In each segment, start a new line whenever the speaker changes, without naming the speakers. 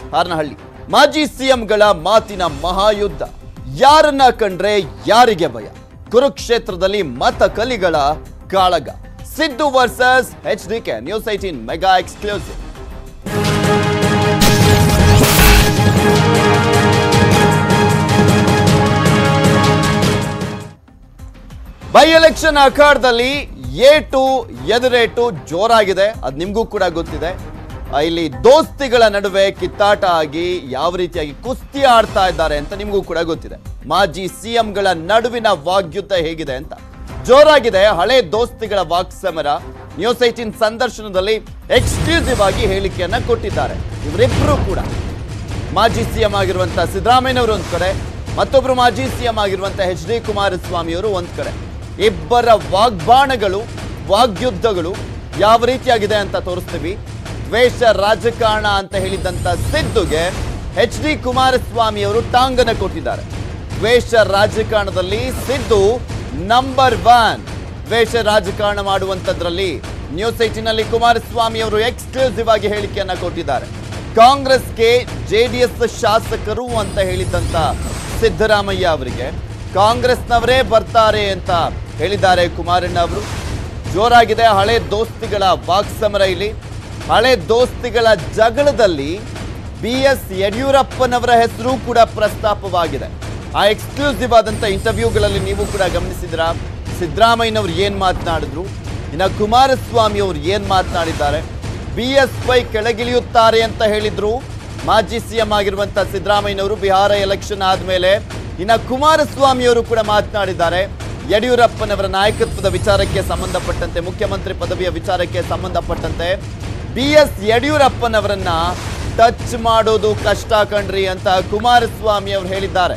ಹಾರನಹಳ್ಳಿ ಮಾಜಿ ಸಿಎಂಗಳ ಮಾತಿನ ಮಹಾಯುದ್ಧ ಯಾರನ್ನ ಕಂಡ್ರೆ ಯಾರಿಗೆ ಭಯ ಕುರುಕ್ಷೇತ್ರದಲ್ಲಿ ಮತ ಕಲಿಗಳ ಕಾಳಗ Siddu versus H D K news eighteen mega exclusive by election ಅಖಾಡದಲ್ಲಿ ಏಟು ಎದುರೇಟು ಜೋರಾಗಿದೆ ಅದು ನಿಮಗೂ ಕೂಡ ಗೊತ್ತಿದೆ ಆ, ಇಲ್ಲಿ ದೋಸ್ತಿಗಳ ನಡುವೆ ಕಿತ್ತಾಟ ಆಗಿ ಯಾವ ರೀತಿಯಾಗಿ ಕುಸ್ತಿ ಆಡ್ತಾ ಇದ್ದಾರೆ ಅಂತ ನಿಮಗೂ ಕೂಡ ಗೊತ್ತಿದೆ ಮಾಜಿ ಸಿಎಂಗಳ ನಡುವಿನ ವಾಗ್ಯುದ್ಧ ಹೇಗಿದೆ ಅಂತ ಜೋರಾಗಿದೆ ಹಳೆ ದೋಸ್ತಿಗಳ ವಾಕ್ಸಮರ ನ್ಯೂಸ್ ಏಟೀನ್ ಸಂದರ್ಶನದಲ್ಲಿ ಎಕ್ಸ್ಕ್ಲೂಸಿವ್ ಆಗಿ ಹೇಳಿಕೆಯನ್ನ ಕೊಟ್ಟಿದ್ದಾರೆ ಇವರಿಬ್ಬರು ಕೂಡ ಮಾಜಿ ಸಿಎಂ ಆಗಿರುವಂತ ಸಿದ್ದರಾಮಯ್ಯನವರು ಒಂದ್ ಕಡೆ ಮತ್ತೊಬ್ರು ಮಾಜಿ ಸಿಎಂ ಆಗಿರುವಂತ ಎಚ್ ಡಿ ಕುಮಾರಸ್ವಾಮಿ ಅವರು ಒಂದ್ ಕಡೆ ಇಬ್ಬರ ವಾಗ್ಬಾಣಗಳು ವಾಗ್ಯುದ್ಧಗಳು ಯಾವ ರೀತಿಯಾಗಿದೆ ಅಂತ ತೋರಿಸ್ತೀವಿ ದ್ವೇಷ ರಾಜಕಾರಣ ಅಂತ ಹೇಳಿದಂತ ಸಿದ್ದುಗೆ ಎಚ್ ಡಿ ಕುಮಾರಸ್ವಾಮಿ ಅವರು ಟಾಂಗನ ಕೊಟ್ಟಿದ್ದಾರೆ ದ್ವೇಷ ರಾಜಕಾರಣದಲ್ಲಿ ಸಿದ್ದು ನಂಬರ್ ಒನ್ ದ್ವೇಷ ರಾಜಕಾರಣ ಮಾಡುವಂತದ್ರಲ್ಲಿ ನ್ಯೂಸ್ ಏಟಿನಲ್ಲಿ ಕುಮಾರಸ್ವಾಮಿ ಅವರು ಎಕ್ಸ್ಕ್ಲೂಸಿವ್ ಆಗಿ ಹೇಳಿಕೆಯನ್ನ ಕೊಟ್ಟಿದ್ದಾರೆ ಕಾಂಗ್ರೆಸ್ಗೆ ಜೆಡಿಎಸ್ ಶಾಸಕರು ಅಂತ ಹೇಳಿದಂತ ಸಿದ್ದರಾಮಯ್ಯ ಅವರಿಗೆ ಕಾಂಗ್ರೆಸ್ನವರೇ ಬರ್ತಾರೆ ಅಂತ ಹೇಳಿದ್ದಾರೆ ಕುಮಾರಣ್ಣ ಅವರು ಜೋರಾಗಿದೆ ಹಳೆ ದೋಸ್ತಿಗಳ ವಾಕ್ಸಮರ ಇಲ್ಲಿ ಹಳೆ ದೋಸ್ತಿಗಳ ಜಗಳದಲ್ಲಿ ಬಿ ಎಸ್ ಯಡಿಯೂರಪ್ಪನವರ ಹೆಸರು ಕೂಡ ಪ್ರಸ್ತಾಪವಾಗಿದೆ ಆ ಎಕ್ಸ್ಕ್ಲೂಸಿವ್ ಆದಂತ ಇಂಟರ್ವ್ಯೂಗಳಲ್ಲಿ ನೀವು ಕೂಡ ಗಮನಿಸಿದ್ರ ಸಿದ್ದರಾಮಯ್ಯನವರು ಏನ್ ಮಾತನಾಡಿದ್ರು ಇನ್ನ ಕುಮಾರಸ್ವಾಮಿ ಅವರು ಏನ್ ಮಾತನಾಡಿದ್ದಾರೆ ಬಿ ಎಸ್ ವೈ ಕೆಳಗಿಳಿಯುತ್ತಾರೆ ಅಂತ ಹೇಳಿದ್ರು ಮಾಜಿ ಸಿಎಂ ಆಗಿರುವಂತ ಸಿದ್ದರಾಮಯ್ಯನವರು ಬಿಹಾರ ಎಲೆಕ್ಷನ್ ಆದ್ಮೇಲೆ ಇನ್ನ ಕುಮಾರಸ್ವಾಮಿ ಅವರು ಕೂಡ ಮಾತನಾಡಿದ್ದಾರೆ ಯಡಿಯೂರಪ್ಪನವರ ನಾಯಕತ್ವದ ವಿಚಾರಕ್ಕೆ ಸಂಬಂಧಪಟ್ಟಂತೆ ಮುಖ್ಯಮಂತ್ರಿ ಪದವಿಯ ವಿಚಾರಕ್ಕೆ ಸಂಬಂಧಪಟ್ಟಂತೆ ಬಿ ಎಸ್ ಯಡಿಯೂರಪ್ಪನವರನ್ನ ಟಚ್ ಮಾಡೋದು ಕಷ್ಟ ಕಣ್ರಿ ಅಂತ ಕುಮಾರಸ್ವಾಮಿ ಅವರು ಹೇಳಿದ್ದಾರೆ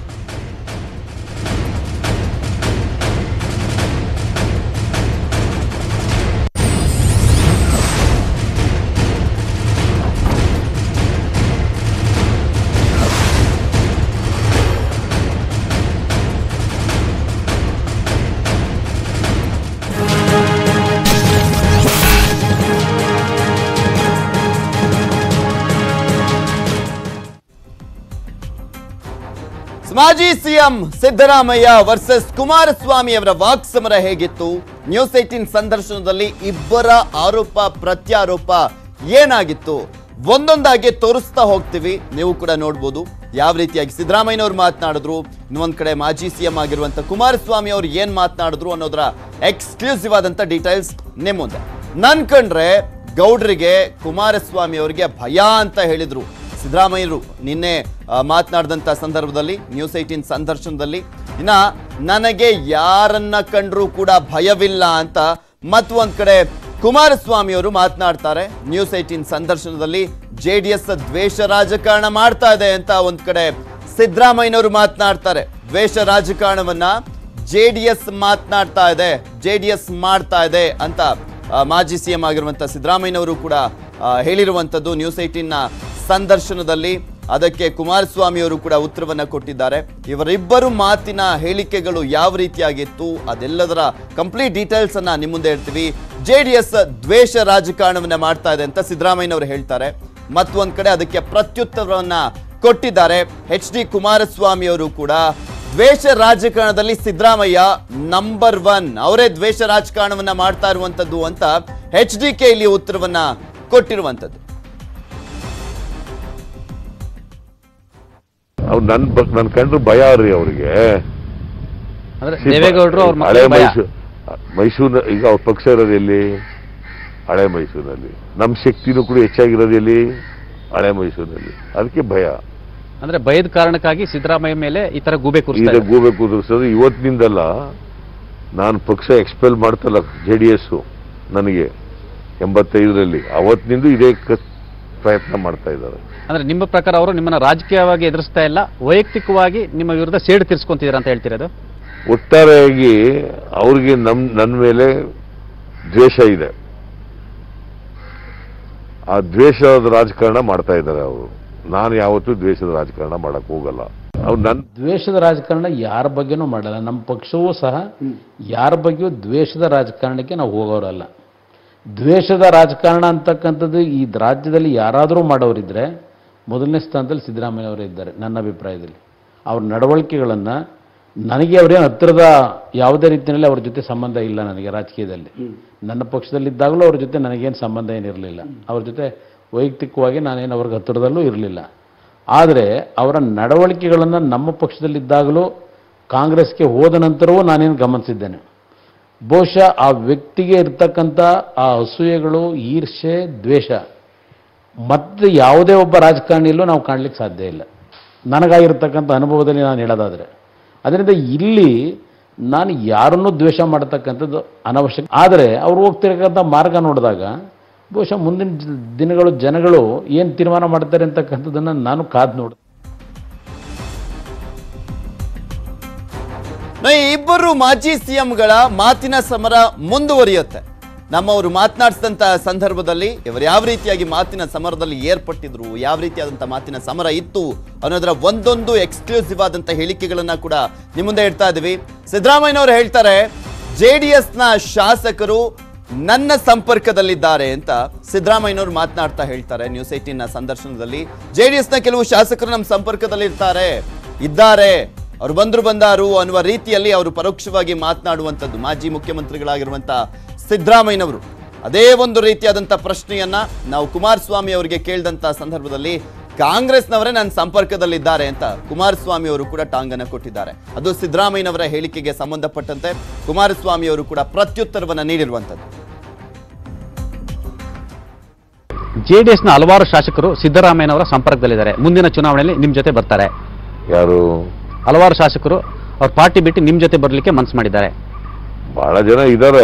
ಮಾಜಿ ಸಿಎಂ ಸಿದ್ದರಾಮಯ್ಯ ವರ್ಸಸ್ ಕುಮಾರಸ್ವಾಮಿ ಅವರ ವಾಕ್ಸಮರ ಹೇಗಿತ್ತು ನ್ಯೂಸ್ ಏಟೀನ್ ಸಂದರ್ಶನದಲ್ಲಿ ಇಬ್ಬರ ಆರೋಪ ಪ್ರತ್ಯಾರೋಪ ಏನಾಗಿತ್ತು ಒಂದೊಂದಾಗಿ ತೋರಿಸ್ತಾ ಹೋಗ್ತೀವಿ ನೀವು ಕೂಡ ನೋಡ್ಬೋದು ಯಾವ ರೀತಿಯಾಗಿ ಸಿದ್ದರಾಮಯ್ಯನವ್ರು ಮಾತನಾಡಿದ್ರು ಇನ್ನೊಂದ್ ಕಡೆ ಮಾಜಿ ಸಿಎಂ ಆಗಿರುವಂತ ಕುಮಾರಸ್ವಾಮಿ ಅವರು ಏನ್ ಮಾತನಾಡಿದ್ರು ಅನ್ನೋದರ ಎಕ್ಸ್ಕ್ಲೂಸಿವ್ ಆದಂತ ಡೀಟೇಲ್ಸ್ ನಿಮ್ಮ ಮುಂದೆ ನನ್ ಕಂಡ್ರೆ ಗೌಡ್ರಿಗೆ ಕುಮಾರಸ್ವಾಮಿ ಅವರಿಗೆ ಭಯ ಅಂತ ಹೇಳಿದ್ರು ಸಿದ್ದರಾಮಯ್ಯರು ನಿನ್ನೆ ಆ, ಮಾತನಾಡಿದಂಥ ಸಂದರ್ಭದಲ್ಲಿ ನ್ಯೂಸ್ ಏಟೀನ್ ಸಂದರ್ಶನದಲ್ಲಿ ಇನ್ನ ನನಗೆ ಯಾರನ್ನ ಕಂಡ್ರೂ ಕೂಡ ಭಯವಿಲ್ಲ ಅಂತ ಮತ್ತೊಂದ್ ಕಡೆ ಕುಮಾರಸ್ವಾಮಿ ಅವರು ಮಾತನಾಡ್ತಾರೆ ನ್ಯೂಸ್ ಏಟೀನ್ ಸಂದರ್ಶನದಲ್ಲಿ ಜೆ ಡಿ ಎಸ್ ದ್ವೇಷ ರಾಜಕಾರಣ ಮಾಡ್ತಾ ಇದೆ ಅಂತ ಒಂದ್ ಕಡೆ ಸಿದ್ದರಾಮಯ್ಯನವರು ಮಾತನಾಡ್ತಾರೆ ದ್ವೇಷ ರಾಜಕಾರಣವನ್ನ ಜೆ ಡಿ ಎಸ್ ಮಾತನಾಡ್ತಾ ಇದೆ ಜೆ ಡಿ ಎಸ್ ಮಾಡ್ತಾ ಇದೆ ಅಂತ ಆ, ಮಾಜಿ ಸಿಎಂ ಆಗಿರುವಂತ ಸಿದ್ದರಾಮಯ್ಯನವರು ಕೂಡ ಆ, ಹೇಳಿರುವಂತದ್ದು ನ್ಯೂಸ್ ಏಟೀನ್ ನ ಸಂದರ್ಶನದಲ್ಲಿ ಅದಕ್ಕೆ ಕುಮಾರಸ್ವಾಮಿ ಅವರು ಕೂಡ ಉತ್ತರವನ್ನ ಕೊಟ್ಟಿದ್ದಾರೆ ಇವರಿಬ್ಬರು ಮಾತಿನ ಹೇಳಿಕೆಗಳು ಯಾವ ರೀತಿಯಾಗಿತ್ತು ಅದೆಲ್ಲದರ ಕಂಪ್ಲೀಟ್ ಡೀಟೇಲ್ಸ್ ಅನ್ನ ನಿಮ್ಮ ಮುಂದೆ ಹೇಳ್ತೀವಿ ಜೆ ಡಿ ಎಸ್ ದ್ವೇಷ ರಾಜಕಾರಣವನ್ನ ಮಾಡ್ತಾ ಇದೆ ಅಂತ ಸಿದ್ದರಾಮಯ್ಯನವರು ಹೇಳ್ತಾರೆ ಮತ್ತೊಂದ್ ಕಡೆ ಅದಕ್ಕೆ ಪ್ರತ್ಯುತ್ತರವನ್ನ ಕೊಟ್ಟಿದ್ದಾರೆ ಎಚ್ ಡಿ ಕುಮಾರಸ್ವಾಮಿ ಅವರು ಕೂಡ ದ್ವೇಷ ರಾಜಕಾರಣದಲ್ಲಿ ಸಿದ್ದರಾಮಯ್ಯ ನಂಬರ್ ಒನ್ ಅವರೇ ದ್ವೇಷ ರಾಜಕಾರಣವನ್ನ ಮಾಡ್ತಾ ಇರುವಂತದ್ದು ಅಂತ ಎಚ್ ಡಿ ಕೆ ಇಲ್ಲಿ ಉತ್ತರವನ್ನ ಕೊಟ್ಟಿರುವಂತದ್ದು
ಅವ್ರು ನನ್ ಬ- ನನ್ ಕಂಡ್ರು ಭಯ ರೀ ಅವ್ರಿಗೆ
ಅಂದ್ರೆ ದೇವೇಗೌಡರು ಅವ್ರ
ಹಳೆ
ಮಕ್ಕಳು ಭಯ
ಮೈಸೂರು ಮೈಸೂರಿನ ಈಗ ಅವ್ರ ಪಕ್ಷ ಇರೋದು ಎಲ್ಲಿ ಹಳೆ ಮೈಸೂರಿನಲ್ಲಿ ನಮ್ ಶಕ್ತಿನೂ ಕೂಡ ಹೆಚ್ಚಾಗಿರೋದು ಎಲ್ಲಿ ಹಳೆ ಮೈಸೂರಿನಲ್ಲಿ ಅದಕ್ಕೆ ಭಯ
ಅಂದ್ರೆ ಭಯದ ಕಾರಣಕ್ಕಾಗಿ ಸಿದ್ದರಾಮಯ್ಯ ಮೇಲೆ ಈ ತರ ಗೂಬೆ ಕೂರಿಸ್ತಾ
ಈಗ
ಇದ್ದಾರೆ.
ಗೂಬೆ ಕುದುರಿಸೋದು ಇವತ್ತಿನಿಂದಲ್ಲ ನಾನು ಪಕ್ಷ ಎಕ್ಸ್ಪೆಲ್ ಮಾಡ್ತಲ್ಲ ಜೆ ಡಿ ಎಸ್ ನನಗೆ ಎಂಬತ್ತೈದರಲ್ಲಿ ಅವತ್ತಿನಿಂದ ಇದೇ ಕ- ಪ್ರಯತ್ನ ಮಾಡ್ತಾ ಇದ್ದಾರೆ
ಅಂದ್ರೆ ನಿಮ್ಮ ಪ್ರಕಾರ ಅವರು ನಿಮ್ಮನ್ನ ರಾಜಕೀಯವಾಗಿ ಎದುರಿಸ್ತಾ ಇಲ್ಲ ವೈಯಕ್ತಿಕವಾಗಿ ನಿಮ್ಮ ವಿರುದ್ಧ ಸೇಡು ತೀರ್ಸ್ಕೊಂತಿದ್ದೀರಾ ಅಂತ ಹೇಳ್ತಿರೋದು
ಒಟ್ಟಾರೆಯಾಗಿ ಅವ್ರಿಗೆ ನಮ್ ನನ್ನ ಮೇಲೆ ದ್ವೇಷ ಇದೆ ಆ ದ್ವೇಷದ ರಾಜಕಾರಣ ಮಾಡ್ತಾ ಇದ್ದಾರೆ ಅವರು ನಾನು ಯಾವತ್ತೂ ದ್ವೇಷದ ರಾಜಕಾರಣ ಮಾಡಕ್ ಹೋಗಲ್ಲ ಅವ್ರು ನನ್
ದ್ವೇಷದ ರಾಜಕಾರಣ ಯಾರ ಬಗ್ಗೆನೂ ಮಾಡಲ್ಲ ನಮ್ಮ ಪಕ್ಷವೂ ಸಹ ಯಾರ ಬಗ್ಗೆಯೂ ದ್ವೇಷದ ರಾಜಕಾರಣಕ್ಕೆ ನಾವು ಹೋಗೋರಲ್ಲ ದ್ವೇಷದ ರಾಜಕಾರಣ ಅಂತಕ್ಕಂಥದ್ದು ಈ ರಾಜ್ಯದಲ್ಲಿ ಯಾರಾದರೂ ಮಾಡೋರಿದ್ರೆ ಮೊದಲನೇ ಸ್ಥಾನದಲ್ಲಿ ಸಿದ್ದರಾಮಯ್ಯ ಅವರೇ ಇದ್ದಾರೆ ನನ್ನ ಅಭಿಪ್ರಾಯದಲ್ಲಿ ಅವ್ರ ನಡವಳಿಕೆಗಳನ್ನು ನನಗೆ ಅವರೇನು ಹತ್ತಿರದ ಯಾವುದೇ ರೀತಿಯಲ್ಲಿ ಅವ್ರ ಜೊತೆ ಸಂಬಂಧ ಇಲ್ಲ ನನಗೆ ರಾಜಕೀಯದಲ್ಲಿ ನನ್ನ ಪಕ್ಷದಲ್ಲಿದ್ದಾಗಲೂ ಅವ್ರ ಜೊತೆ ನನಗೇನು ಸಂಬಂಧ ಏನಿರಲಿಲ್ಲ ಅವ್ರ ಜೊತೆ ವೈಯಕ್ತಿಕವಾಗಿ ನಾನೇನು ಅವ್ರಿಗೆ ಹತ್ತಿರದಲ್ಲೂ ಇರಲಿಲ್ಲ ಆದರೆ ಅವರ ನಡವಳಿಕೆಗಳನ್ನು ನಮ್ಮ ಪಕ್ಷದಲ್ಲಿದ್ದಾಗಲೂ ಕಾಂಗ್ರೆಸ್ಗೆ ಹೋದ ನಂತರವೂ ನಾನೇನು ಗಮನಿಸಿದ್ದೇನೆ ಬಹುಶಃ ಆ ವ್ಯಕ್ತಿಗೆ ಇರ್ತಕ್ಕಂಥ ಆ ಅಸೂಯೆಗಳು ಈರ್ಷೆ ದ್ವೇಷ ಮತ್ತೆ ಯಾವುದೇ ಒಬ್ಬ ರಾಜಕಾರಣಿಯಲ್ಲೂ ನಾವು ಕಾಣಲಿಕ್ಕೆ ಸಾಧ್ಯ ಇಲ್ಲ ನನಗಾಗಿರ್ತಕ್ಕಂಥ ಅನುಭವದಲ್ಲಿ ನಾನು ಹೇಳೋದಾದರೆ ಅದರಿಂದ ಇಲ್ಲಿ ನಾನು ಯಾರನ್ನೂ ದ್ವೇಷ ಮಾಡತಕ್ಕಂಥದ್ದು ಅನವಶ್ಯಕ ಆದರೆ ಅವ್ರು ಹೋಗ್ತಿರತಕ್ಕಂಥ ಮಾರ್ಗ ನೋಡಿದಾಗ ಬಹುಶಃ ಮುಂದಿನ ಜ- ದಿನಗಳು ಜನಗಳು ಏನು ತೀರ್ಮಾನ ಮಾಡ್ತಾರೆ ಅಂತಕ್ಕಂಥದ್ದನ್ನು ನಾನು ಕಾದು ನೋಡ್ತೀನಿ
ನಾ ಈ ಇಬ್ಬರು ಮಾಜಿ ಸಿಎಂಗಳ ಮಾತಿನ ಸಮರ ಮುಂದುವರಿಯುತ್ತೆ ನಮ್ಮವರು ಮಾತನಾಡಿಸಿದಂತ ಸಂದರ್ಭದಲ್ಲಿ ಇವರು ಯಾವ ರೀತಿಯಾಗಿ ಮಾತಿನ ಸಮರದಲ್ಲಿ ಏರ್ಪಟ್ಟಿದ್ರು ಯಾವ ರೀತಿಯಾದಂಥ ಮಾತಿನ ಸಮರ ಇತ್ತು ಅನ್ನೋದರ ಒಂದೊಂದು ಎಕ್ಸ್ಕ್ಲೂಸಿವ್ ಆದಂಥ ಹೇಳಿಕೆಗಳನ್ನ ಕೂಡ ನಿಮ್ಮ ಮುಂದೆ ಇಡ್ತಾ ಇದ್ದೀವಿ ಸಿದ್ದರಾಮಯ್ಯನವರು ಹೇಳ್ತಾರೆ ಜೆ ಡಿ ಎಸ್ನ ಶಾಸಕರು ನನ್ನ ಸಂಪರ್ಕದಲ್ಲಿದ್ದಾರೆ ಅಂತ ಸಿದ್ದರಾಮಯ್ಯನವರು ಮಾತನಾಡ್ತಾ ಹೇಳ್ತಾರೆ ನ್ಯೂಸ್ ಏಟೀನ್ ಸಂದರ್ಶನದಲ್ಲಿ ಜೆ ಡಿ ಎಸ್ನ ಕೆಲವು ಶಾಸಕರು ನಮ್ಮ ಸಂಪರ್ಕದಲ್ಲಿ ಇರ್ತಾರೆ ಇದ್ದಾರೆ ಅವ್ರು ಬಂದ್ರು ಬಂದಾರು ಅನ್ನುವ ರೀತಿಯಲ್ಲಿ ಅವರು ಪರೋಕ್ಷವಾಗಿ ಮಾತನಾಡುವಂಥದ್ದು ಮಾಜಿ ಮುಖ್ಯಮಂತ್ರಿಗಳಾಗಿರುವಂತ ಸಿದ್ದರಾಮಯ್ಯನವರು ಅದೇ ಒಂದು ರೀತಿಯಾದಂಥ ಪ್ರಶ್ನೆಯನ್ನ ನಾವು ಕುಮಾರಸ್ವಾಮಿ ಅವರಿಗೆ ಕೇಳಿದಂತ ಸಂದರ್ಭದಲ್ಲಿ ಕಾಂಗ್ರೆಸ್ನವರೇ ನನ್ನ ಸಂಪರ್ಕದಲ್ಲಿದ್ದಾರೆ ಅಂತ ಕುಮಾರಸ್ವಾಮಿ ಅವರು ಕೂಡ ಟಾಂಗನ ಕೊಟ್ಟಿದ್ದಾರೆ ಅದು ಸಿದ್ದರಾಮಯ್ಯನವರ ಹೇಳಿಕೆಗೆ ಸಂಬಂಧಪಟ್ಟಂತೆ ಕುಮಾರಸ್ವಾಮಿ ಅವರು ಕೂಡ ಪ್ರತ್ಯುತ್ತರವನ್ನ ನೀಡಿರುವಂಥದ್ದು
ಜೆ ಡಿ ಎಸ್ನ ಹಲವಾರು ಶಾಸಕರು ಸಿದ್ದರಾಮಯ್ಯನವರ ಸಂಪರ್ಕದಲ್ಲಿದ್ದಾರೆ ಮುಂದಿನ ಚುನಾವಣೆಯಲ್ಲಿ ನಿಮ್ಮ ಜೊತೆ ಬರ್ತಾರೆ
ಯಾರು
ಹಲವಾರು ಶಾಸಕರು ಅವ್ರ ಪಾರ್ಟಿ ಬಿಟ್ಟು ನಿಮ್ಮ ಜೊತೆ ಬರಲಿಕ್ಕೆ ಮನಸ್ಸು ಮಾಡಿದ್ದಾರೆ
ಬಹಳ ಜನ ಇದ್ದಾರೆ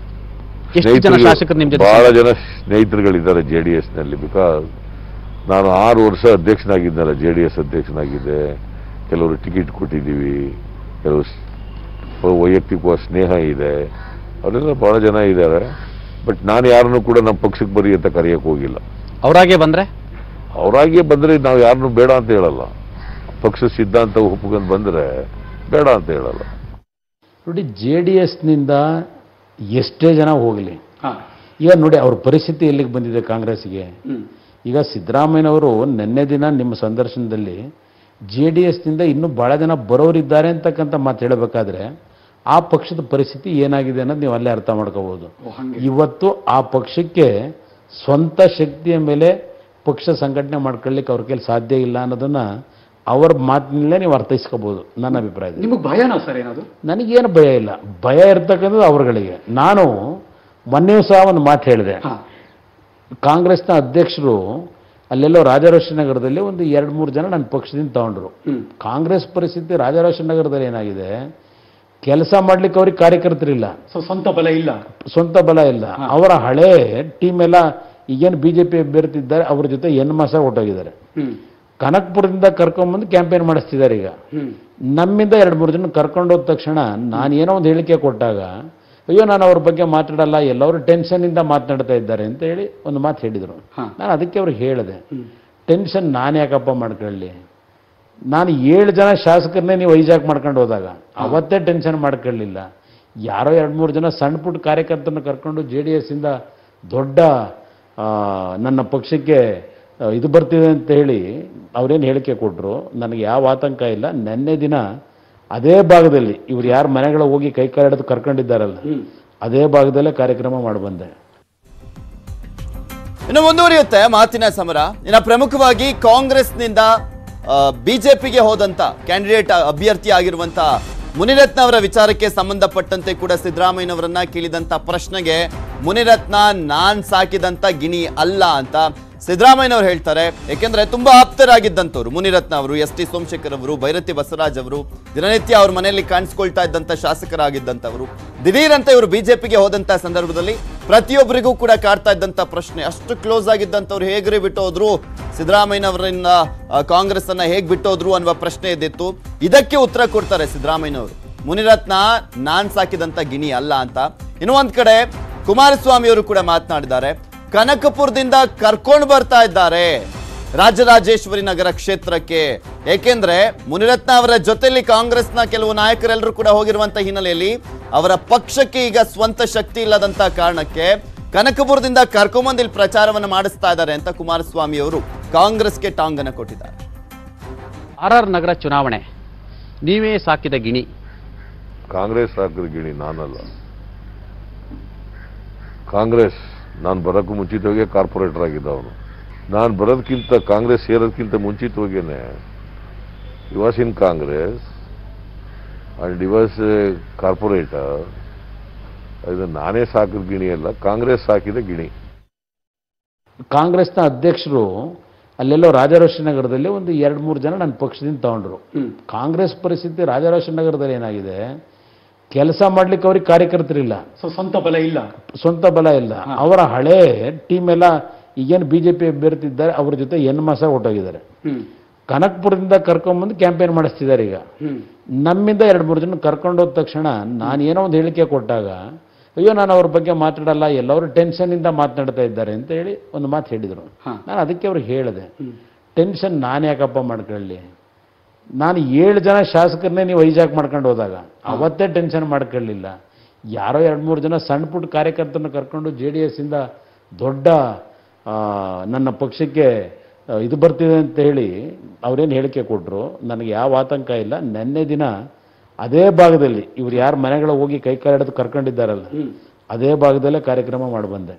ಎಷ್ಟು ಜನ ಶಾಸಕರು ನಿಮ್ಮ ಜೊತೆ
ಬಹಳ ಜನ ಸ್ನೇಹಿತರುಗಳಿದ್ದಾರೆ ಜೆ ಡಿ ಎಸ್ನಲ್ಲಿ ಬಿಕಾಸ್ ನಾನು ಆರು ವರ್ಷ ಅಧ್ಯಕ್ಷನಾಗಿದ್ದಲ್ಲ ಜೆ ಡಿ ಎಸ್ ಅಧ್ಯಕ್ಷನಾಗಿದ್ದೆ ಕೆಲವರು ಟಿಕೆಟ್ ಕೊಟ್ಟಿದ್ದೀವಿ ಕೆಲವು ಸ್- ವೈಯಕ್ತಿಕವಾದ ಸ್ನೇಹ ಇದೆ ಅವರೆಲ್ಲ ಬಹಳ ಜನ ಇದ್ದಾರೆ ಬಟ್ ನಾನು ಯಾರನ್ನು ಕೂಡ ನಮ್ಮ ಪಕ್ಷಕ್ಕೆ ಬರಿ ಅಂತ ಕರೆಯೋಕೆ ಹೋಗಿಲ್ಲ
ಅವರಾಗೆ ಬಂದ್ರೆ
ಅವರಾಗಿಯೇ ಬಂದರೆ ನಾವು ಯಾರನ್ನೂ ಬೇಡ ಅಂತ ಹೇಳಲ್ಲ ಪಕ್ಷ ಸಿದ್ಧಾಂತ ಒಪ್ಕೊಂಡು ಬಂದರೆ ಬೇಡ ಅಂತ ಹೇಳಲ್ಲ
ನೋಡಿ ಜೆ ಡಿ ಎಸ್ನಿಂದ ಎಷ್ಟೇ ಜನ ಹೋಗಲಿ ಈಗ ನೋಡಿ ಅವ್ರ ಪರಿಸ್ಥಿತಿ ಎಲ್ಲಿಗೆ ಬಂದಿದೆ ಕಾಂಗ್ರೆಸ್ಗೆ ಈಗ ಸಿದ್ದರಾಮಯ್ಯನವರು ನಿನ್ನೆ ದಿನ ನಿಮ್ಮ ಸಂದರ್ಶನದಲ್ಲಿ ಜೆ ಡಿ ಎಸ್ನಿಂದ ಇನ್ನೂ ಭಾಳ ಜನ ಬರೋರಿದ್ದಾರೆ ಅಂತಕ್ಕಂಥ ಮಾತು ಹೇಳಬೇಕಾದ್ರೆ ಆ ಪಕ್ಷದ ಪರಿಸ್ಥಿತಿ ಏನಾಗಿದೆ ಅನ್ನೋದು ನೀವು ಅಲ್ಲೇ ಅರ್ಥ ಮಾಡ್ಕೋಬೋದು ಇವತ್ತು ಆ ಪಕ್ಷಕ್ಕೆ ಸ್ವಂತ ಶಕ್ತಿಯ ಮೇಲೆ ಪಕ್ಷ ಸಂಘಟನೆ ಮಾಡ್ಕೊಳ್ಳಿಕ್ಕೆ ಅವ್ರ ಕೈಲಿ ಸಾಧ್ಯ ಇಲ್ಲ ಅನ್ನೋದನ್ನ ಅವ್ರ ಮಾತಿನಲ್ಲೇ ನೀವು ಅರ್ಥೈಸ್ಕೋಬೋದು ನನ್ನ ಅಭಿಪ್ರಾಯದಲ್ಲಿ
ನಿಮಗೆ ಭಯನಾ ಸರ್ ಏನದು
ನನಗೇನು ಭಯ ಇಲ್ಲ ಭಯ ಇರ್ತಕ್ಕಂಥದ್ದು ಅವರುಗಳಿಗೆ ನಾನು ಮೊನ್ನೆಯೂ ಸಹ ಒಂದು ಮಾತು ಹೇಳಿದೆ
ಹಾ
ಕಾಂಗ್ರೆಸ್ನ ಅಧ್ಯಕ್ಷರು ಅಲ್ಲೆಲ್ಲೋ ರಾಜರಾಜೇಶ್ವರನಗರದಲ್ಲಿ ಒಂದು ಎರಡು ಮೂರು ಜನ ನನ್ನ ಪಕ್ಷದಿಂದ ತಗೊಂಡ್ರು
ಹ್ಮ್
ಕಾಂಗ್ರೆಸ್ ಪರಿಸ್ಥಿತಿ ರಾಜರಾಜೇಶ್ವರನಗರದಲ್ಲಿ ಏನಾಗಿದೆ ಕೆಲಸ ಮಾಡ್ಲಿಕ್ಕೆ ಅವ್ರಿಗೆ ಕಾರ್ಯಕರ್ತರಿಲ್ಲ
ಸೊ ಸ್ವಂತ ಬಲ ಇಲ್ಲ
ಸ್ವಂತ ಬಲ ಇಲ್ಲ ಅವರ ಹಳೆ ಟೀಮ್ ಎಲ್ಲ ಈಗೇನು ಬಿ ಜೆ ಪಿ ಅಭ್ಯರ್ಥಿ ಅವ್ರ ಜೊತೆ ಎನ್ ಮಾಸ ಹೊಟ್ಟೋಗಿದ್ದಾರೆ
ಹ್ಮ್
ಕನಕ್ಪುರದಿಂದ ಕರ್ಕೊಂಬಂದು ಕ್ಯಾಂಪೇನ್ ಮಾಡಿಸ್ತಿದ್ದಾರೆ ಈಗ
ಹ್ಮ್
ನಮ್ಮಿಂದ ಎರಡು ಮೂರು ಜನ ಕರ್ಕೊಂಡು ಹೋದ ತಕ್ಷಣ ನಾನು ಏನೋ ಒಂದು ಹೇಳಿಕೆ ಕೊಟ್ಟಾಗ ಅಯ್ಯೋ ನಾನು ಅವ್ರ ಬಗ್ಗೆ ಮಾತಾಡಲ್ಲ ಎಲ್ಲರೂ ಟೆನ್ಷನಿಂದ ಮಾತನಾಡ್ತಾ ಇದ್ದಾರೆ ಅಂತ ಹೇಳಿ ಒಂದು ಮಾತು ಹೇಳಿದರು
ಹಾ.
ನಾನು ಅದಕ್ಕೆ ಅವ್ರಿಗೆ ಹೇಳಿದೆ ಟೆನ್ಷನ್ ನಾನು ಯಾಕಪ್ಪ ಮಾಡ್ಕೊಳ್ಳಿ ನಾನು ಏಳು ಜನ ಶಾಸಕರನ್ನೇ ನೀವು ವೈಜಾಗ್ ಮಾಡ್ಕೊಂಡು ಹೋದಾಗ ಅವತ್ತೇ ಟೆನ್ಷನ್ ಮಾಡ್ಕೊಳ್ಳಿಲ್ಲ ಯಾರೋ ಎರಡು ಮೂರು ಜನ ಸಣ್ಣ ಪುಟ್ಟ ಕಾರ್ಯಕರ್ತರನ್ನ ಕರ್ಕೊಂಡು ಜೆ ಡಿ ಎಸ್ಸಿಂದ ದೊಡ್ಡ ಆ, ನನ್ನ ಪಕ್ಷಕ್ಕೆ ಆ, ಇದು ಬರ್ತಿದೆ ಅಂತ ಹೇಳಿ ಅವ್ರೇನು ಹೇಳಿಕೆ ಕೊಟ್ಟರು ನನಗೆ ಯಾವ ಆತಂಕ ಇಲ್ಲ ನಿನ್ನೆ ದಿನ ಅದೇ ಭಾಗದಲ್ಲಿ ಇವ್ರು ಯಾರು ಮನೆಗಳ ಹೋಗಿ ಕೈ ಕಾಲು ಹಿಡಿದು ಕರ್ಕೊಂಡಿದ್ದಾರಲ್ಲ ಅದೇ ಭಾಗದಲ್ಲೇ ಕಾರ್ಯಕ್ರಮ ಮಾಡಿ ಬಂದೆ
ಇನ್ನು ಮುಂದುವರಿಯುತ್ತೆ ಮಾತಿನ ಸಮರ ಇನ್ನು ಪ್ರಮುಖವಾಗಿ ಕಾಂಗ್ರೆಸ್ನಿಂದ ಬಿಜೆಪಿಗೆ ಹೋದಂತ ಕ್ಯಾಂಡಿಡೇಟ್ ಅಭ್ಯರ್ಥಿ ಆಗಿರುವಂತ ಮುನಿರತ್ನ ಅವರ ವಿಚಾರಕ್ಕೆ ಸಂಬಂಧಪಟ್ಟಂತೆ ಕೂಡ ಸಿದ್ದರಾಮಯ್ಯನವರನ್ನ ಕೇಳಿದಂತ ಪ್ರಶ್ನೆಗೆ ಮುನಿರತ್ನ ನಾನ್ ಸಾಕಿದಂತ ಗಿಣಿ ಅಲ್ಲ ಅಂತ ಸಿದ್ದರಾಮಯ್ಯನವರು ಹೇಳ್ತಾರೆ ಯಾಕೆಂದ್ರೆ ತುಂಬಾ ಆಪ್ತರಾಗಿದ್ದಂಥವ್ರು ಮುನಿರತ್ನ ಅವರು ಎಸ್ ಟಿ ಸೋಮಶೇಖರ್ ಅವರು ಭೈರತಿ ಬಸವರಾಜ್ ಅವರು ದಿನನಿತ್ಯ ಅವ್ರ ಮನೆಯಲ್ಲಿ ಕಾಣಿಸ್ಕೊಳ್ತಾ ಇದ್ದಂತ ಶಾಸಕರಾಗಿದ್ದಂಥವರು ದಿಢೀರಂತ ಇವರು ಬಿಜೆಪಿಗೆ ಹೋದಂತ ಸಂದರ್ಭದಲ್ಲಿ ಪ್ರತಿಯೊಬ್ಬರಿಗೂ ಕೂಡ ಕಾಡ್ತಾ ಇದ್ದಂತ ಪ್ರಶ್ನೆ ಅಷ್ಟು ಕ್ಲೋಸ್ ಆಗಿದ್ದಂಥವ್ರು ಹೇಗ್ರಿ ಬಿಟ್ಟೋದ್ರು ಸಿದ್ದರಾಮಯ್ಯನವರನ್ನ ಆ, ಕಾಂಗ್ರೆಸ್ ಅನ್ನ ಹೇಗ್ ಬಿಟ್ಟೋದ್ರು ಅನ್ನುವ ಪ್ರಶ್ನೆ ಇದ್ದಿತ್ತು ಇದಕ್ಕೆ ಉತ್ತರ ಕೊಡ್ತಾರೆ ಸಿದ್ದರಾಮಯ್ಯನವರು ಮುನಿರತ್ನ ನಾನ್ ಸಾಕಿದಂತ ಗಿಣಿ ಅಲ್ಲ ಅಂತ ಇನ್ನು ಒಂದ್ ಕಡೆ ಕುಮಾರಸ್ವಾಮಿ ಅವರು ಕೂಡ ಮಾತನಾಡಿದ್ದಾರೆ ಕನಕಪುರದಿಂದ ಕರ್ಕೊಂಡು ಬರ್ತಾ ಇದ್ದಾರೆ ರಾಜರಾಜೇಶ್ವರಿ ನಗರ ಕ್ಷೇತ್ರಕ್ಕೆ ಏಕೆಂದ್ರೆ ಮುನಿರತ್ನ ಅವರ ಜೊತೆಲಿ ಕಾಂಗ್ರೆಸ್ನ ಕೆಲವು ನಾಯಕರೆಲ್ಲರೂ ಕೂಡ ಹೋಗಿರುವಂತ ಹಿನ್ನೆಲೆಯಲ್ಲಿ ಅವರ ಪಕ್ಷಕ್ಕೆ ಈಗ ಸ್ವಂತ ಶಕ್ತಿ ಇಲ್ಲದಂತ ಕಾರಣಕ್ಕೆ ಕನಕಪುರದಿಂದ ಕರ್ಕೊಂಬಂದು ಇಲ್ಲಿ ಪ್ರಚಾರವನ್ನು ಮಾಡಿಸ್ತಾ ಇದ್ದಾರೆ ಅಂತ ಕುಮಾರಸ್ವಾಮಿ ಅವರು ಕಾಂಗ್ರೆಸ್ಗೆ ಟಾಂಗನ್ನು ಕೊಟ್ಟಿದ್ದಾರೆ
ಆರ್ ಆರ್ ನಗರ ಚುನಾವಣೆ ನೀವೇ ಸಾಕಿದ ಗಿಣಿ
ಕಾಂಗ್ರೆಸ್ ಹಾಕಿದ ಗಿಣಿ ನಾನಲ್ಲ ಕಾಂಗ್ರೆಸ್ ನಾನು ಬರೋಕ್ಕೂ ಮುಂಚಿತವಾಗೆ ಕಾರ್ಪೊರೇಟರ್ ಆಗಿದ್ದ ಅವನು ನಾನು ಬರೋದಕ್ಕಿಂತ ಕಾಂಗ್ರೆಸ್ ಸೇರೋದಕ್ಕಿಂತ ಮುಂಚಿತವಾಗೇನೆ he was in Congress and he was corporator ಇದು ನಾನೇ ಸಾಕಿದ ಗಿಣಿ ಅಲ್ಲ ಕಾಂಗ್ರೆಸ್ ಸಾಕಿದ ಗಿಣಿ
ಕಾಂಗ್ರೆಸ್ನ ಅಧ್ಯಕ್ಷರು ಅಲ್ಲೆಲ್ಲೋ ರಾಜರಾಜೇಶ್ವರನಗರದಲ್ಲಿ ಒಂದು ಎರಡು ಮೂರು ಜನ ನನ್ನ ಪಕ್ಷದಿಂದ ತಗೊಂಡ್ರು ಕಾಂಗ್ರೆಸ್ ಪರಿಸ್ಥಿತಿ ರಾಜರಾಜೇಶ್ವರನಗರದಲ್ಲಿ ಏನಾಗಿದೆ ಕೆಲಸ ಮಾಡ್ಲಿಕ್ಕೆ ಅವ್ರಿಗೆ ಕಾರ್ಯಕರ್ತರಿಲ್ಲ
ಸೊ ಸ್ವಂತ ಬಲ ಇಲ್ಲ
ಸ್ವಂತ ಬಲ ಇಲ್ಲ ಅವರ ಹಳೆ ಟೀಮ್ ಎಲ್ಲ ಈಗೇನು ಬಿ ಜೆ ಪಿ ಅಭ್ಯರ್ಥಿ ಅವ್ರ ಜೊತೆ ಎನ್ ಮಾಸ ಹೊಟ್ಟೋಗಿದ್ದಾರೆ
ಹ್ಮ್
ಕನಕ್ಪುರದಿಂದ ಕರ್ಕೊಂಬಂದು ಕ್ಯಾಂಪೇನ್ ಮಾಡಿಸ್ತಿದ್ದಾರೆ ಈಗ
ಹ್ಮ್
ನಮ್ಮಿಂದ ಎರಡು ಮೂರು ಜನ ಕರ್ಕೊಂಡು ಹೋದ ತಕ್ಷಣ ನಾನು ಏನೋ ಒಂದು ಹೇಳಿಕೆ ಕೊಟ್ಟಾಗ ಅಯ್ಯೋ ನಾನು ಅವ್ರ ಬಗ್ಗೆ ಮಾತಾಡಲ್ಲ ಎಲ್ಲರೂ ಟೆನ್ಷನಿಂದ ಮಾತನಾಡ್ತಾ ಇದ್ದಾರೆ ಅಂತ ಹೇಳಿ ಒಂದು ಮಾತು ಹೇಳಿದರು
ಹಾ.
ನಾನು ಅದಕ್ಕೆ ಅವ್ರಿಗೆ ಹೇಳಿದೆ ಟೆನ್ಷನ್ ನಾನು ಯಾಕಪ್ಪ ಮಾಡ್ಕೊಳ್ಳಿ ನಾನು ಏಳು ಜನ ಶಾಸಕರನ್ನೇ ನೀವು ವೈಜಾಗ್ ಮಾಡ್ಕೊಂಡು ಹೋದಾಗ ಅವತ್ತೇ ಟೆನ್ಷನ್ ಮಾಡ್ಕೊಳ್ಳಿಲ್ಲ ಯಾರೋ ಎರಡು ಮೂರು ಜನ ಸಣ್ಣ ಪುಟ್ಟ ಕಾರ್ಯಕರ್ತರನ್ನ ಕರ್ಕೊಂಡು ಜೆ ಡಿ ಎಸ್ಸಿಂದ ದೊಡ್ಡ ಆ, ನನ್ನ ಪಕ್ಷಕ್ಕೆ ಆ, ಇದು ಬರ್ತಿದೆ ಅಂತ ಹೇಳಿ ಅವರೇನು ಹೇಳಿಕೆ ಕೊಟ್ಟರು ನನಗೆ ಯಾವ ಆತಂಕ ಇಲ್ಲ ನೆನ್ನೆ ದಿನ ಅದೇ ಭಾಗದಲ್ಲಿ ಇವ್ರು ಯಾರು ಮನೆಗಳ ಹೋಗಿ ಕೈ ಕಾಲು ಹಿಡಿದು ಕರ್ಕೊಂಡಿದ್ದಾರಲ್ಲ ಅದೇ ಭಾಗದಲ್ಲೇ ಕಾರ್ಯಕ್ರಮ ಮಾಡಿ ಬಂದೆ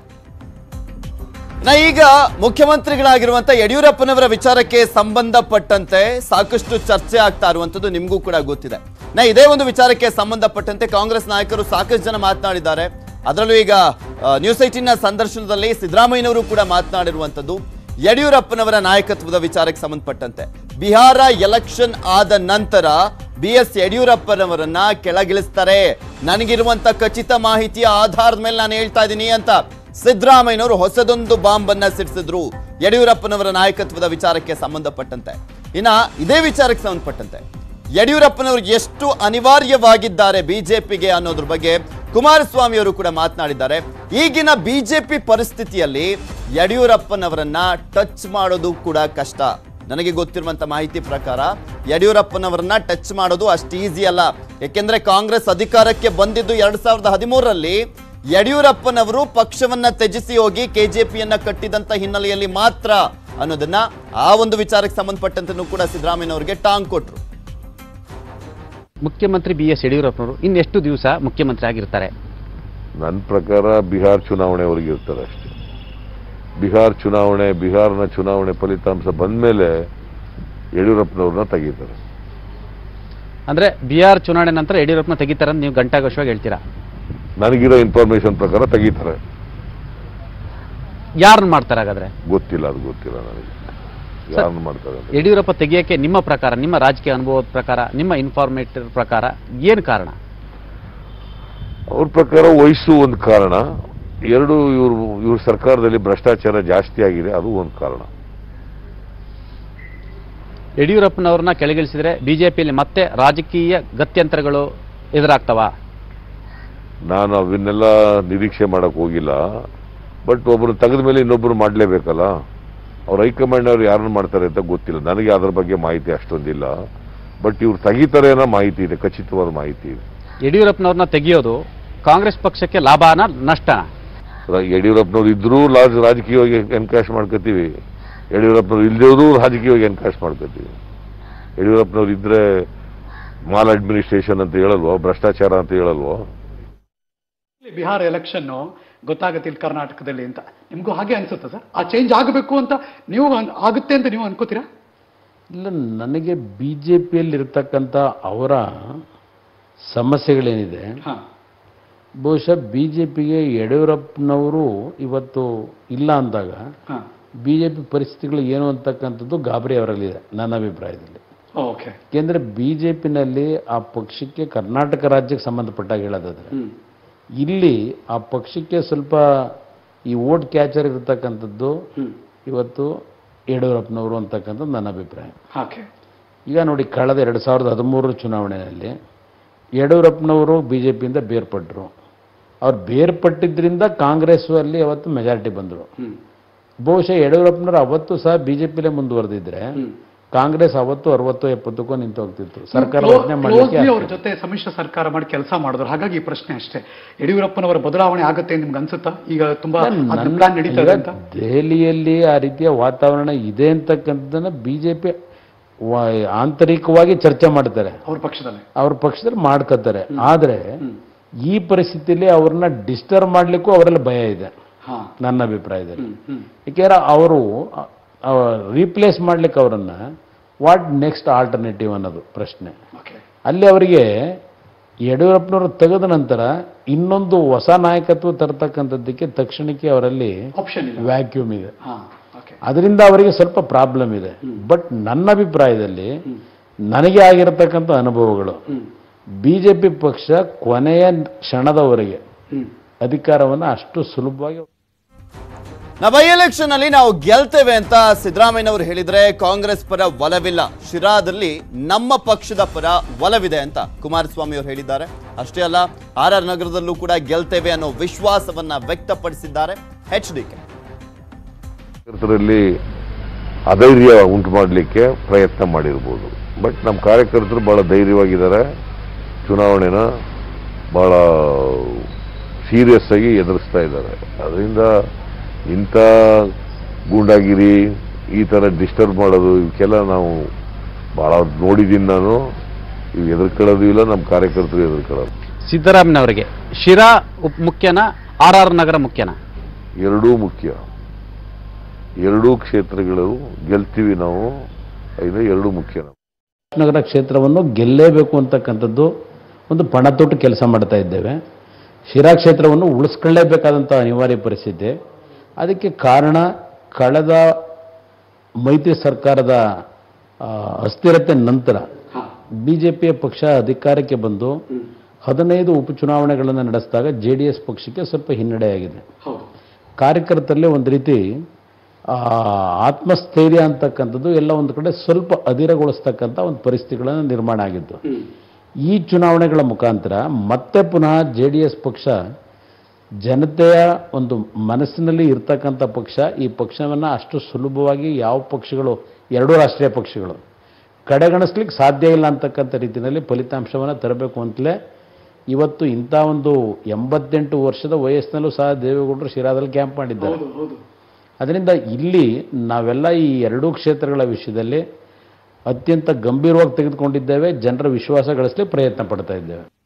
ನಾ ಈಗ ಮುಖ್ಯಮಂತ್ರಿಗಳಾಗಿರುವಂತ ಯಡಿಯೂರಪ್ಪನವರ ವಿಚಾರಕ್ಕೆ ಸಂಬಂಧಪಟ್ಟಂತೆ ಸಾಕಷ್ಟು ಚರ್ಚೆ ಆಗ್ತಾ ಇರುವಂತದ್ದು ನಿಮಗೂ ಕೂಡ ಗೊತ್ತಿದೆ ನಾ ಇದೇ ಒಂದು ವಿಚಾರಕ್ಕೆ ಸಂಬಂಧಪಟ್ಟಂತೆ ಕಾಂಗ್ರೆಸ್ ನಾಯಕರು ಸಾಕಷ್ಟು ಜನ ಮಾತನಾಡಿದ್ದಾರೆ ಅದರಲ್ಲೂ ಈಗ ಆ, ನ್ಯೂಸ್ ಏಟಿನ ಸಂದರ್ಶನದಲ್ಲಿ ಸಿದ್ದರಾಮಯ್ಯನವರು ಕೂಡ ಮಾತನಾಡಿರುವಂತದ್ದು ಯಡಿಯೂರಪ್ಪನವರ ನಾಯಕತ್ವದ ವಿಚಾರಕ್ಕೆ ಸಂಬಂಧಪಟ್ಟಂತೆ ಬಿಹಾರ ಎಲೆಕ್ಷನ್ ಆದ ನಂತರ ಬಿ ಎಸ್ ಯಡಿಯೂರಪ್ಪನವರನ್ನ ಕೆಳಗಿಳಿಸ್ತಾರೆ ನನಗಿರುವಂತ ಖಚಿತ ಮಾಹಿತಿಯ ಆಧಾರದ ಮೇಲೆ ನಾನು ಹೇಳ್ತಾ ಇದ್ದೀನಿ ಅಂತ ಸಿದ್ದರಾಮಯ್ಯನವರು ಹೊಸದೊಂದು ಬಾಂಬ್ ಅನ್ನ ಸಿಡಿಸಿದ್ರು ಯಡಿಯೂರಪ್ಪನವರ ನಾಯಕತ್ವದ ವಿಚಾರಕ್ಕೆ ಸಂಬಂಧಪಟ್ಟಂತೆ ಇನ್ನ ಇದೇ ವಿಚಾರಕ್ಕೆ ಸಂಬಂಧಪಟ್ಟಂತೆ ಯಡಿಯೂರಪ್ಪನವರು ಎಷ್ಟು ಅನಿವಾರ್ಯವಾಗಿದ್ದಾರೆ ಬಿಜೆಪಿಗೆ ಅನ್ನೋದ್ರ ಬಗ್ಗೆ ಕುಮಾರಸ್ವಾಮಿ ಅವರು ಕೂಡ ಮಾತನಾಡಿದ್ದಾರೆ ಈಗಿನ ಬಿಜೆಪಿ ಪರಿಸ್ಥಿತಿಯಲ್ಲಿ ಯಡಿಯೂರಪ್ಪನವರನ್ನ ಟಚ್ ಮಾಡೋದು ಕೂಡ ಕಷ್ಟ ನನಗೆ ಗೊತ್ತಿರುವಂತ ಮಾಹಿತಿ ಪ್ರಕಾರ ಯಡಿಯೂರಪ್ಪನವರನ್ನ ಟಚ್ ಮಾಡೋದು ಅಷ್ಟು ಈಸಿ ಅಲ್ಲ ಯಾಕೆಂದ್ರೆ ಕಾಂಗ್ರೆಸ್ ಅಧಿಕಾರಕ್ಕೆ ಬಂದಿದ್ದು ಎರಡ್ ಸಾವಿರದ ಹದಿಮೂರರಲ್ಲಿ ಯಡಿಯೂರಪ್ಪನವರು ಪಕ್ಷವನ್ನ ತ್ಯಜಿಸಿ ಹೋಗಿ ಕೆಜೆಪಿಯನ್ನ ಕಟ್ಟಿದಂತ ಹಿನ್ನೆಲೆಯಲ್ಲಿ ಮಾತ್ರ ಅನ್ನೋದನ್ನ ಆ ಒಂದು ವಿಚಾರಕ್ಕೆ ಸಂಬಂಧಪಟ್ಟಂತೆ ಕೂಡ ಸಿದ್ದರಾಮಯ್ಯನವರಿಗೆ ಟಾಂಗ್ ಕೊಟ್ರು
ಮುಖ್ಯಮಂತ್ರಿ ಬಿ ಎಸ್ ಯಡಿಯೂರಪ್ಪನವರು ಇನ್ನೆಷ್ಟು ದಿವಸ ಮುಖ್ಯಮಂತ್ರಿ ಆಗಿರ್ತಾರೆ
ನನ್ನ ಪ್ರಕಾರ ಬಿಹಾರ್ ಚುನಾವಣೆವರೆಗೆ ಇರ್ತಾರೆ ಅಷ್ಟೇ ಬಿಹಾರ್ ಚುನಾವಣೆ ಬಿಹಾರ್ನ ಚುನಾವಣೆ ಫಲಿತಾಂಶ ಬಂದ ಮೇಲೆ ಯಡಿಯೂರಪ್ಪನವ್ರನ್ನ ತೆಗೀತಾರೆ
ಅಂದ್ರೆ ಬಿಹಾರ್ ಚುನಾವಣೆ ನಂತರ ಯಡಿಯೂರಪ್ಪನ ತೆಗಿತಾರೆ ಅಂತ ನೀವು ಗಂಟಾಘೋಷವಾಗಿ ಹೇಳ್ತೀರಾ
ನನಗಿರೋ ಇನ್ಫಾರ್ಮೇಶನ್ ಪ್ರಕಾರ ತೆಗೀತಾರೆ
ಯಾರನ್ನ ಮಾಡ್ತಾರೆ ಹಾಗಾದ್ರೆ
ಗೊತ್ತಿಲ್ಲ ಅದು ಗೊತ್ತಿಲ್ಲ ನನಗೆ ಯಾರನ್ನು ಮಾಡ್ತಾರೆ ಅಂತ
ಯಡಿಯೂರಪ್ಪ ತೆಗಿಯಕ್ಕೆ ನಿಮ್ಮ ಪ್ರಕಾರ ನಿಮ್ಮ ರಾಜಕೀಯ ಅನುಭವದ ಪ್ರಕಾರ ನಿಮ್ಮ ಇನ್ಫಾರ್ಮೇಟಿವ್ ಪ್ರಕಾರ ಏನು ಕಾರಣ
ಅವ್ರ ಪ್ರಕಾರ ವಯಸ್ಸು ಒಂದು ಕಾರಣ ಎರಡು ಇವರು ಇವ್ರ ಸರ್ಕಾರದಲ್ಲಿ ಭ್ರಷ್ಟಾಚಾರ ಜಾಸ್ತಿ ಆಗಿದೆ ಅದು ಒಂದು ಕಾರಣ
ಯಡಿಯೂರಪ್ಪನವ್ರನ್ನ ಕೆಳಗಿಳಿಸಿದ್ರೆ ಬಿಜೆಪಿಯಲ್ಲಿ ಮತ್ತೆ ರಾಜಕೀಯ ಗತ್ಯಂತರಗಳು ಎದುರಾಗ್ತವ
ನಾನು ಅವನ್ನೆಲ್ಲ ನಿರೀಕ್ಷೆ ಮಾಡಕ್ ಹೋಗಿಲ್ಲ ಬಟ್ ಒಬ್ಬರು ತೆಗೆದ ಮೇಲೆ ಇನ್ನೊಬ್ಬರು ಮಾಡಲೇಬೇಕಲ್ಲ ಅವ್ರ ಹೈಕಮಾಂಡ್ ಅವ್ರು ಯಾರನ್ನ ಮಾಡ್ತಾರೆ ಅಂತ ಗೊತ್ತಿಲ್ಲ ನನಗೆ ಅದ್ರ ಬಗ್ಗೆ ಮಾಹಿತಿ ಅಷ್ಟೊಂದಿಲ್ಲ ಬಟ್ ಇವ್ರು ತೆಗಿತಾರೆ ಅನ್ನೋ ಮಾಹಿತಿ ಇದೆ ಖಚಿತವಾದ ಮಾಹಿತಿ ಇದೆ
ಯಡಿಯೂರಪ್ಪನವ್ರನ್ನ ತೆಗೆಯೋದು ಕಾಂಗ್ರೆಸ್ ಪಕ್ಷಕ್ಕೆ ಲಾಭನ ನಷ್ಟನ
ರ- ಯಡಿಯೂರಪ್ಪನವ್ರು ಇದ್ರೂ ಲಾಜ್ ರಾಜಕೀಯವಾಗಿ ಎನ್ಕ್ಯಾಶ್ ಮಾಡ್ಕೋತೀವಿ ಯಡಿಯೂರಪ್ಪನವ್ರು ಇಲ್ದೇವ್ರು ರಾಜಕೀಯವಾಗಿ ಎನ್ಕ್ಯಾಶ್ ಮಾಡ್ಕೋತೀವಿ ಯಡಿಯೂರಪ್ಪನವ್ರು ಇದ್ರೆ ಮಾಲ್ ಅಡ್ಮಿನಿಸ್ಟ್ರೇಷನ್ ಅಂತ ಹೇಳಲ್ವೋ ಭ್ರಷ್ಟಾಚಾರ ಅಂತ ಹೇಳಲ್ವೋ
ಇಲ್ಲಿ ಬಿಹಾರ ಎಲೆಕ್ಷನ್ ಗೊತ್ತಾಗತ್ತೆ ಇಲ್ಲಿ ಕರ್ನಾಟಕದಲ್ಲಿ ಅಂತ ನಿಮ್ಗೂ ಹಾಗೆ ಅನ್ಸುತ್ತಾ ಸರ್ ಆ ಚೇಂಜ್ ಆಗಬೇಕು ಅಂತ ನೀವು ಅನ್- ಆಗುತ್ತೆ ಅಂತ ನೀವು ಅನ್ಕೋತೀರಾ
ಇಲ್ಲ ನನಗೆ ಬಿ ಜೆ ಪಿಯಲ್ಲಿರ್ತಕ್ಕಂಥ ಅವರ ಸಮಸ್ಯೆಗಳೇನಿದೆ
ಹಾ
ಬಹುಶಃ ಬಿ ಜೆ ಪಿಗೆ ಯಡಿಯೂರಪ್ಪನವರು ಇವತ್ತು ಇಲ್ಲ ಅಂದಾಗ
ಹಾ
ಬಿ ಜೆ ಪಿ ಪರಿಸ್ಥಿತಿಗಳು ಏನು ಅಂತಕ್ಕಂಥದ್ದು ಗಾಬರಿ ಅವರಲ್ಲಿದೆ ನನ್ನ ಅಭಿಪ್ರಾಯದಲ್ಲಿ
ಓಕೆ
ಏಕೆಂದರೆ ಬಿ ಜೆ ಪಿನಲ್ಲಿ ಆ ಪಕ್ಷಕ್ಕೆ ಕರ್ನಾಟಕ ರಾಜ್ಯಕ್ಕೆ ಸಂಬಂಧಪಟ್ಟಾಗ ಹೇಳೋದಾದ್ರೆ
ಹ್ಮ್
ಇಲ್ಲಿ ಆ ಪಕ್ಷಕ್ಕೆ ಸ್ವಲ್ಪ ಈ ವೋಟ್ ಕ್ಯಾಚರ್ ಇರತಕ್ಕಂಥದ್ದು
ಹ್ಮ್
ಇವತ್ತು ಯಡಿಯೂರಪ್ಪನವರು ಅಂತಕ್ಕಂಥದ್ದು ನನ್ನ ಅಭಿಪ್ರಾಯ
ಓಕೆ
ಈಗ ನೋಡಿ ಕಳೆದ ಎರಡು ಸಾವಿರದ ಹದಿಮೂರರ ಚುನಾವಣೆಯಲ್ಲಿ ಯಡಿಯೂರಪ್ಪನವರು ಬಿ ಜೆ ಪಿಯಿಂದ ಬೇರ್ಪಟ್ಟರು ಅವ್ರು ಬೇರ್ಪಟ್ಟಿದ್ರಿಂದ ಕಾಂಗ್ರೆಸ್ ಅಲ್ಲಿ ಅವತ್ತು ಮೆಜಾರಿಟಿ ಬಂದರು
ಹ್ಮ್
ಬಹುಶಃ ಯಡಿಯೂರಪ್ಪನವರು ಅವತ್ತು ಸಹ ಬಿ ಜೆ ಪಿಲೇ ಮುಂದುವರೆದಿದ್ರೆ
ಹ್ಮ್
ಕಾಂಗ್ರೆಸ್ ಅವತ್ತು ಅರವತ್ತು ಎಪ್ಪತ್ತಕ್ಕೂ ನಿಂತು ಹೋಗ್ತಿತ್ತು ಸರ್ಕಾರ ರಚನೆ
ಕ್ಲೋಸ್ಲಿ
ಮಾಡಲಿಕ್ಕೆ
ಅವ್ರ ಜೊತೆ ಸಮ್ಮಿಶ್ರ ಸರ್ಕಾರ ಮಾಡಿ ಕೆಲಸ ಮಾಡಿದ್ರು ಹಾಗಾಗಿ ಈ ಪ್ರಶ್ನೆ ಅಷ್ಟೇ ಯಡಿಯೂರಪ್ಪನವರ ಬದಲಾವಣೆ ಆಗುತ್ತೆ ನಿಮ್ಗೆ ಅನ್ಸುತ್ತಾ ಈಗ ತುಂಬಾ
ನನ್ನ-
ಪ್ಲಾನ್ ನಡೀತಾ ಇದೆ
ಈಗ
ಅಂತ
ದೆಹಲಿಯಲ್ಲಿ ಆ ರೀತಿಯ ವಾತಾವರಣ ಇದೆ ಅಂತಕ್ಕಂಥದ್ದನ್ನ ಬಿಜೆಪಿ ಆಂತರಿಕವಾಗಿ ಚರ್ಚೆ ಮಾಡ್ತಾರೆ
ಅವ್ರ ಪಕ್ಷದಲ್ಲಿ
ಅವ್ರ ಪಕ್ಷದಲ್ಲಿ ಮಾಡ್ಕೋತಾರೆ ಆದ್ರೆ ಈ ಪರಿಸ್ಥಿತಿಯಲ್ಲಿ ಅವ್ರನ್ನ ಡಿಸ್ಟರ್ಬ್ ಮಾಡ್ಲಿಕ್ಕೂ ಅವರಲ್ಲಿ ಭಯ ಇದೆ
ಹಾ
ನನ್ನ ಅಭಿಪ್ರಾಯದಲ್ಲಿ
ಹ್ಮ್ ಹ್ಮ್
ಏಕೆಂದ್ರೆ ಅವರು ರೀಪ್ಲೇಸ್ ಮಾಡ್ಲಿಕ್ಕೆ ಅವರನ್ನ ವಾಟ್ ನೆಕ್ಸ್ಟ್ ಆಲ್ಟರ್ನೇಟಿವ್ ಅನ್ನೋದು ಪ್ರಶ್ನೆ
ಓಕೆ
ಅಲ್ಲಿ ಅವರಿಗೆ ಯಡಿಯೂರಪ್ಪನವರು ತೆಗೆದ ನಂತರ ಇನ್ನೊಂದು ಹೊಸ ನಾಯಕತ್ವ ತರತಕ್ಕಂಥದ್ದಕ್ಕೆ ತಕ್ಷಣಕ್ಕೆ ಅವರಲ್ಲಿ
ಆಪ್ಷನ್ ಇಲ್ಲ
ವ್ಯಾಕ್ಯೂಮ್ ಇದೆ
ಹಾ ಓಕೆ
ಅದರಿಂದ ಅವರಿಗೆ ಸ್ವಲ್ಪ ಪ್ರಾಬ್ಲಮ್ ಇದೆ ಬಟ್ ನನ್ನ ಅಭಿಪ್ರಾಯದಲ್ಲಿ ನನಗೆ ಆಗಿರತಕ್ಕಂಥ ಅನುಭವಗಳು ಬಿ ಜೆ ಪಿ ಪಕ್ಷ ಕೊನೆಯ ಕ್ಷಣದವರೆಗೆ
ಹ್ಮ್
ಅಧಿಕಾರವನ್ನು ಅಷ್ಟು ಸುಲಭವಾಗಿ
ನಾ ಬೈ ಎಲೆಕ್ಷನ್ ಅಲ್ಲಿ ನಾವು ಗೆಲ್ತೇವೆ ಅಂತ ಸಿದ್ದರಾಮಯ್ಯನವರು ಹೇಳಿದ್ರೆ ಕಾಂಗ್ರೆಸ್ ಪರ ಒಲವಿಲ್ಲ ಶಿರಾದಲ್ಲಿ ನಮ್ಮ ಪಕ್ಷದ ಪರ ಒಲವಿದೆ ಅಂತ ಕುಮಾರಸ್ವಾಮಿ ಅವರು ಹೇಳಿದ್ದಾರೆ ಅಷ್ಟೇ ಅಲ್ಲ ಆರ್ ಆರ್ ನಗರದಲ್ಲೂ ಕೂಡ ಗೆಲ್ತೇವೆ ಅನ್ನೋ ವಿಶ್ವಾಸವನ್ನ ವ್ಯಕ್ತಪಡಿಸಿದ್ದಾರೆ ಎಚ್ ಡಿ ಕೆ
ಕಾರ್ಯಕರ್ತರಲ್ಲಿ ಅಧೈರ್ಯ ಉಂಟು ಮಾಡಲಿಕ್ಕೆ ಪ್ರಯತ್ನ ಮಾಡಿರ್ಬೋದು ಬಟ್ ನಮ್ಮ ಕಾರ್ಯಕರ್ತರು ಬಹಳ ಧೈರ್ಯವಾಗಿದ್ದಾರೆ ಚುನಾವಣೆನ ಬಹಳ ಸೀರಿಯಸ್ ಆಗಿ ಎದುರಿಸ್ತಾ ಇದ್ದಾರೆ ಅದರಿಂದ ಇಂಥ ಗೂಂಡಾಗಿರಿ ಈ ಥರ ಡಿಸ್ಟರ್ಬ್ ಮಾಡೋದು ಇವಕ್ಕೆಲ್ಲ ನಾವು ಭಾಳ ನೋಡಿದ್ದೀನಿ ನಾನು ಇವು ಎದುರ್ಕೊಳ್ಳೋದು ಇಲ್ಲ ನಮ್ಮ ಕಾರ್ಯಕರ್ತರು ಎದುರ್ಕೊಳ್ಳೋದು
ಸಿದ್ದರಾಮಯ್ಯನವರಿಗೆ ಶಿರಾ ಉಪ್ ಮುಖ್ಯನಾ ಆರ್ ಆರ್ ನಗರ ಮುಖ್ಯನಾ
ಎರಡೂ ಮುಖ್ಯ ಎರಡೂ ಕ್ಷೇತ್ರಗಳು ಗೆಲ್ತೀವಿ ನಾವು ಇದು ಎರಡೂ ಮುಖ್ಯ ನಾವು
ನಗರ ಕ್ಷೇತ್ರವನ್ನು ಗೆಲ್ಲೇಬೇಕು ಅಂತಕ್ಕಂಥದ್ದು ಒಂದು ಪಣ ತೊಟ್ಟು ಕೆಲಸ ಮಾಡ್ತಾ ಇದ್ದೇವೆ ಶಿರಾ ಕ್ಷೇತ್ರವನ್ನು ಉಳಿಸ್ಕೊಳ್ಳೇಬೇಕಾದಂಥ ಅನಿವಾರ್ಯ ಪರಿಸ್ಥಿತಿ ಅದಕ್ಕೆ ಕಾರಣ ಕಳೆದ ಮೈತ್ರಿ ಸರ್ಕಾರದ ಆ, ಅಸ್ಥಿರತೆ ನಂತರ ಬಿ ಜೆ ಪಿಯ ಪಕ್ಷ ಅಧಿಕಾರಕ್ಕೆ ಬಂದು ಹದಿನೈದು ಉಪಚುನಾವಣೆಗಳನ್ನು ನಡೆಸಿದಾಗ ಜೆ ಡಿ ಎಸ್ ಪಕ್ಷಕ್ಕೆ ಸ್ವಲ್ಪ ಹಿನ್ನಡೆಯಾಗಿದೆ
ಹೌದು
ಕಾರ್ಯಕರ್ತರಲ್ಲಿ ಒಂದು ರೀತಿ ಆ, ಆತ್ಮಸ್ಥೈರ್ಯ ಅಂತಕ್ಕಂಥದ್ದು ಎಲ್ಲ ಒಂದು ಕಡೆ ಸ್ವಲ್ಪ ಅಧಿರಗೊಳಿಸ್ತಕ್ಕಂಥ ಒಂದು ಪರಿಸ್ಥಿತಿಗಳನ್ನು ನಿರ್ಮಾಣ ಆಗಿದ್ದು ಈ ಚುನಾವಣೆಗಳ ಮುಖಾಂತರ ಮತ್ತೆ ಪುನಃ ಜೆ ಡಿ ಎಸ್ ಪಕ್ಷ ಜನತೆಯ ಒಂದು ಮನಸ್ಸಿನಲ್ಲಿ ಇರ್ತಕ್ಕಂಥ ಪಕ್ಷ ಈ ಪಕ್ಷವನ್ನು ಅಷ್ಟು ಸುಲಭವಾಗಿ ಯಾವ ಪಕ್ಷಗಳು ಎರಡೂ ರಾಷ್ಟ್ರೀಯ ಪಕ್ಷಗಳು ಕಡೆಗಣಿಸ್ಲಿಕ್ಕೆ ಸಾಧ್ಯ ಇಲ್ಲ ಅಂತಕ್ಕಂಥ ರೀತಿಯಲ್ಲಿ ಫಲಿತಾಂಶವನ್ನು ತರಬೇಕು ಅಂತಲೇ ಇವತ್ತು ಇಂಥ ಒಂದು ಎಂಬತ್ತೆಂಟು ವರ್ಷದ ವಯಸ್ಸಿನಲ್ಲೂ ಸಹ ದೇವೇಗೌಡರು ಶಿರಾದಲ್ಲಿ ಕ್ಯಾಂಪ್ ಮಾಡಿದ್ದಾರೆ
ಹೌದು ಹೌದು
ಅದರಿಂದ ಇಲ್ಲಿ ನಾವೆಲ್ಲ ಈ ಎರಡೂ ಕ್ಷೇತ್ರಗಳ ವಿಷಯದಲ್ಲಿ ಅತ್ಯಂತ ಗಂಭೀರವಾಗಿ ತೆಗೆದುಕೊಂಡಿದ್ದೇವೆ ಜನರ ವಿಶ್ವಾಸ ಗಳಿಸಲಿ ಪ್ರಯತ್ನ ಪಡ್ತಾ ಇದ್ದೇವೆ